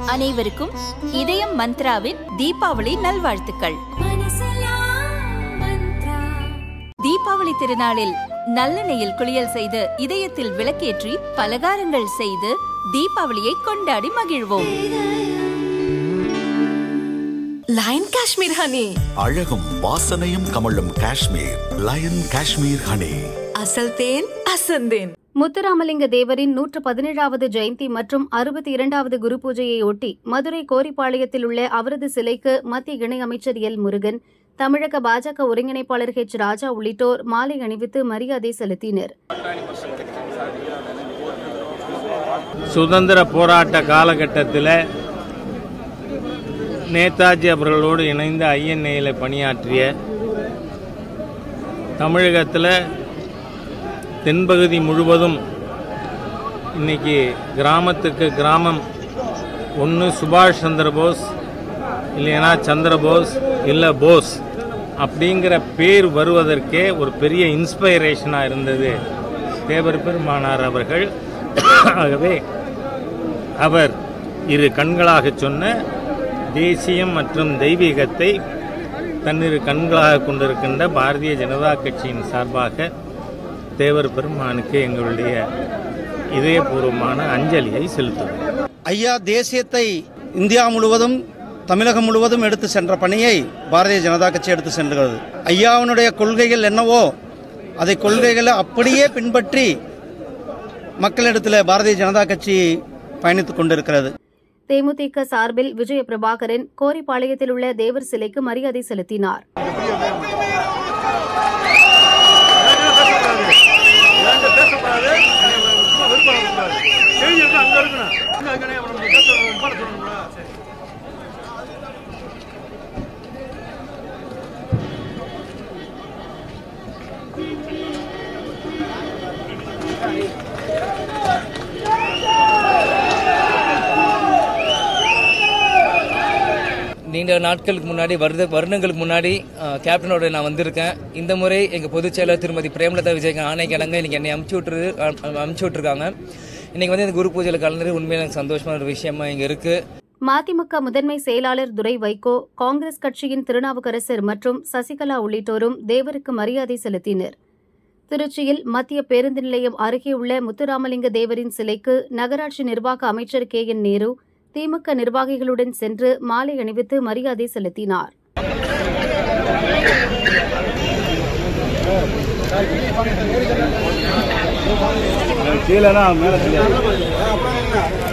அனைவருக்கும் இதயம் மந்த்ராவின் தீபாவளி நல்வாழ்த்துக்கள் தீபாவளி திருநாளில் நல்லெண்ணெயில் குளியல் செய்து இதயத்தில் விளக்கேற்றி பலகாரங்கள் செய்து தீபாவளியை கொண்டாடி மகிழ்வோம் லயன் காஷ்மீர் ஹனி அழகும் வாசனையும் கமழும் காஷ்மீர் லயன் காஷ்மீர் ஹனி அசல் தேன் அசந்தேன் முத்துராமலிங்க தேவரின் நூற்று பதினேழாவது ஜெயந்தி மற்றும் அறுபத்தி இரண்டாவது குரு பூஜையை ஒட்டி மதுரை கோரிப்பாளையத்தில் உள்ள அவரது சிலைக்கு மத்திய இணையமைச்சர் எல் முருகன் தமிழக பாஜக ஒருங்கிணைப்பாளர் ஹெச் ராஜா உள்ளிட்டோர் மாலை அணிவித்து மரியாதை செலுத்தினர் சுதந்திர போராட்ட காலகட்டத்தில் நேதாஜி அவர்களோடு இணைந்து ஐஎன்ஏயில் பணியாற்றிய தமிழகத்தில் தென்பகுதி முழுவதும் இன்னைக்கு கிராமத்துக்கு கிராமம் ஒன்று சுபாஷ் சந்திர போஸ் இல்லைன்னா சந்திரபோஸ் இல்லை போஸ் அப்படிங்கிற பேர் வருவதற்கே ஒரு பெரிய இன்ஸ்பைரேஷனாக இருந்தது தேவர் பெருமானார் அவர்கள் ஆகவே அவர் இரு கண்களாக சொன்ன தேசியம் மற்றும் தெய்வீகத்தை தன்னிரு கண்களாக கொண்டிருக்கின்ற பாரதிய ஜனதா கட்சியின் சார்பாக தேவர் பெருமானுக்கு எங்களுடைய இதயபூர்வமான அஞ்சலியை செலுத்துவோம் ஐயா தேசியத்தை இந்தியா முழுவதும் தமிழகம் முழுவதும் எடுத்து சென்ற பணியை பாரதிய ஜனதா கட்சி எடுத்து சென்றுகிறது ஐயாவினுடைய கொள்கைகள் என்னவோ அதை கொள்கைகளை அப்படியே பின்பற்றி மக்களிடத்தில் பாரதிய ஜனதா கட்சி பயணித்துக் கொண்டிருக்கிறது தேமுதிக சார்பில் விஜய பிரபாகரன் கோரிப்பாளையத்தில் உள்ள தேவர் சிலைக்கு மரியாதை செலுத்தினார் நீண்ட நாட்களுக்கு முன்னாடி வருட வருடங்களுக்கு முன்னாடி அஹ், கேப்டனோட நான் வந்திருக்கேன் இந்த முறை எங்கள் பொதுச் செயலர் திருமதி பிரேமலதா விஜய் ஆணை கிடங்க இன்னைக்கு என்னை அமுச்சு விட்டுரு அ- அமுச்சு விட்டுருக்காங்க இன்னைக்கு வந்து இந்த குரு பூஜையில் கலந்து உண்மையில எனக்கு சந்தோஷமான ஒரு விஷயமா இங்கே இருக்கு மதிமுக முதன்மை செயலாளர் துரை வைகோ காங்கிரஸ் கட்சியின் திருநாவுக்கரசர் மற்றும் சசிகலா உள்ளிட்டோரும் தேவருக்கு மரியாதை செலுத்தினர் திருச்சியில் மத்திய பேருந்து நிலையம் அருகே உள்ள முத்துராமலிங்க தேவரின் சிலைக்கு நகராட்சி நிர்வாக அமைச்சர் கே என் நேரு திமுக நிர்வாகிகளுடன் சென்று மாலை அணிவித்து மரியாதை செலுத்தினார் கீழே மேலே